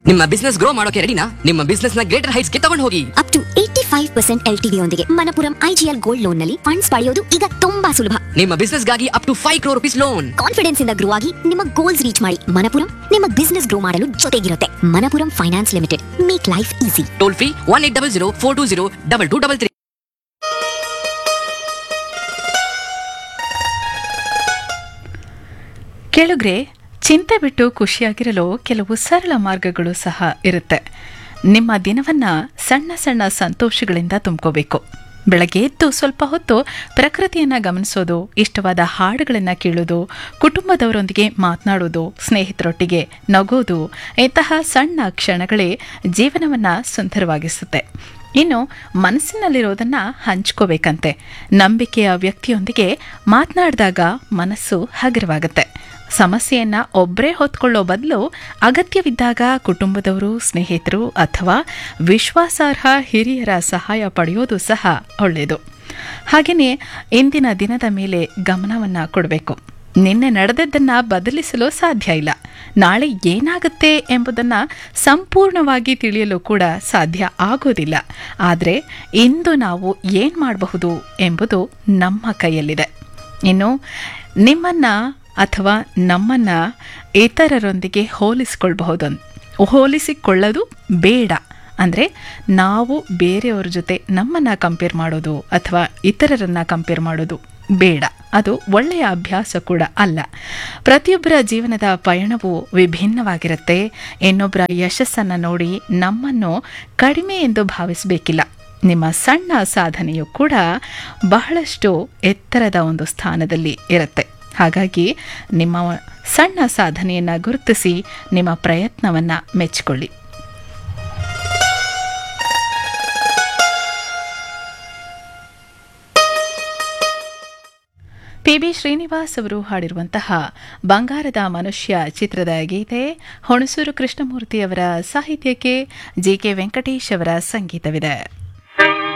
ನಿಮ್ಮ business grow ಮಾಡೋಕೆ ರೆಡಿನಾ ನಿಮ್ಮ ಬಿಸ್ನೆಸ್ ನ ಗ್ರೇಟರ್ ಹೈಟ್ಸ್ ಗೆ ತಗೊಂಡು ಹೋಗಿ up to eighty five percent L T ಯೊಂದಿಗೆ ಮನಪುರಂ ಐಜಿಎಲ್ ಗೋಲ್ಡ್ ಲೋನ್ ನಲ್ಲಿ ಫಂಡ್ಸ್ ಪಡೆಯೋದು ಈಗ ತುಂಬಾ ಸುಲಭ ನಿಮ್ಮ ಬಿಸ್ನೆಸ್ ಗಾಗಿ up to five crore rupees loan confidence ಇಂದ ಗ್ರೋ ಆಗಿ ನಿಮ್ಮ ಗೋಲ್ಸ್ ರೀಚ್ ಮಾಡಿ ಮನಪುರಂ ನಿಮ್ಮ ಬಿಸ್ನೆಸ್ ಗ್ರೋ ಮಾಡಲು ಜೊತೆಗಿರುತ್ತೆ Manappuram finance limited make life easy toll free one eight double zero four two zero double two double three ಕೆಳಗ್ರೆ ಚಿಂತೆ ಬಿಟ್ಟು ಖುಷಿಯಾಗಿರಲು ಕೆಲವು ಸರಳ ಮಾರ್ಗಗಳು ಸಹ ಇರುತ್ತೆ ನಿಮ್ಮ ದಿನವನ್ನ ಸಣ್ಣ ಸಣ್ಣ ಸಂತೋಷಗಳಿಂದ ತುಂಬ್ಕೋಬೇಕು ಬೆಳಗ್ಗೆ ಎದ್ದು ಸ್ವಲ್ಪ ಹೊತ್ತು ಪ್ರಕೃತಿಯನ್ನ ಗಮನಿಸೋದು ಇಷ್ಟವಾದ ಹಾಡುಗಳನ್ನು ಕೇಳೋದು ಕುಟುಂಬದವರೊಂದಿಗೆ ಮಾತನಾಡೋದು ಸ್ನೇಹಿತರೊಟ್ಟಿಗೆ ನಗೋದು ಇಂತಹ ಸಣ್ಣ ಕ್ಷಣಗಳೇ ಜೀವನವನ್ನ ಸುಂದರವಾಗಿಸುತ್ತೆ ಇನ್ನು ಮನಸ್ಸಿನಲ್ಲಿರೋದನ್ನ ಹಂಚ್ಕೋಬೇಕಂತೆ ನಂಬಿಕೆಯ ವ್ಯಕ್ತಿಯೊಂದಿಗೆ ಮಾತನಾಡಿದಾಗ ಮನಸ್ಸು ಹಗುರವಾಗುತ್ತೆ ಸಮಸ್ಯೆಯನ್ನ ಒಬ್ಬರೇ ಹೊತ್ಕೊಳ್ಳೋ ಬದಲು ಅಗತ್ಯವಿದ್ದಾಗ ಕುಟುಂಬದವರು ಸ್ನೇಹಿತರು ಅಥವಾ ವಿಶ್ವಾಸಾರ್ಹ ಹಿರಿಯರ ಸಹಾಯ ಪಡೆಯೋದು ಸಹ ಒಳ್ಳೆಯದು ಹಾಗೆಯೇ ಇಂದಿನ ದಿನದ ಮೇಲೆ ಗಮನವನ್ನು ಕೊಡಬೇಕು ನಿನ್ನೆ ನಡೆದದ್ದನ್ನ ಬದಲಿಸಲು ಸಾಧ್ಯ ಇಲ್ಲ ನಾಳೆ ಏನಾಗುತ್ತೆ ಎಂಬುದನ್ನ ಸಂಪೂರ್ಣವಾಗಿ ತಿಳಿಯಲು ಕೂಡ ಸಾಧ್ಯ ಆಗೋದಿಲ್ಲ ಆದರೆ ಇಂದು ನಾವು ಏನು ಮಾಡಬಹುದು ಎಂಬುದು ನಮ್ಮ ಕೈಯಲ್ಲಿದೆ ಇನ್ನು ನಿಮ್ಮನ್ನ ಅಥವಾ ನಮ್ಮನ್ನ ಇತರರೊಂದಿಗೆ ಹೋಲಿಸಿಕೊಳ್ಬಹುದು ಹೋಲಿಸಿಕೊಳ್ಳೋದು ಬೇಡ ಅಂದರೆ ನಾವು ಬೇರೆಯವ್ರ ಜೊತೆ ನಮ್ಮನ್ನು ಕಂಪೇರ್ ಮಾಡೋದು ಅಥವಾ ಇತರರನ್ನ ಕಂಪೇರ್ ಮಾಡೋದು ಬೇಡ ಅದು ಒಳ್ಳೆಯ ಅಭ್ಯಾಸ ಕೂಡ ಅಲ್ಲ ಪ್ರತಿಯೊಬ್ಬರ ಜೀವನದ ಪಯಣವು ವಿಭಿನ್ನವಾಗಿರುತ್ತೆ ಇನ್ನೊಬ್ಬರ ಯಶಸ್ಸನ್ನು ನೋಡಿ ನಮ್ಮನ್ನು ಕಡಿಮೆ ಎಂದು ಭಾವಿಸಬೇಕಿಲ್ಲ ನಿಮ್ಮ ಸಣ್ಣ ಸಾಧನೆಯು ಕೂಡ ಬಹಳಷ್ಟು ಎತ್ತರದ ಒಂದು ಸ್ಥಾನದಲ್ಲಿ ಇರುತ್ತೆ ಹಾಗಾಗಿ ನಿಮ್ಮ ಸಣ್ಣ ಸಾಧನೆಯನ್ನು ಗುರುತಿಸಿ ನಿಮ್ಮ ಪ್ರಯತ್ನವನ್ನು ಮೆಚ್ಚಿಕೊಳ್ಳಿ ಪಿ ಬಿ ಶ್ರೀನಿವಾಸ್ ಅವರು ಹಾಡಿರುವಂತಹ ಬಂಗಾರದ ಮನುಷ್ಯ ಚಿತ್ರದ ಗೀತೆ ಹುಣಸೂರು ಕೃಷ್ಣಮೂರ್ತಿ ಅವರ ಸಾಹಿತ್ಯಕ್ಕೆ ಜಿ ಕೆ ವೆಂಕಟೇಶ್ ಅವರ ಸಂಗೀತವಿದೆ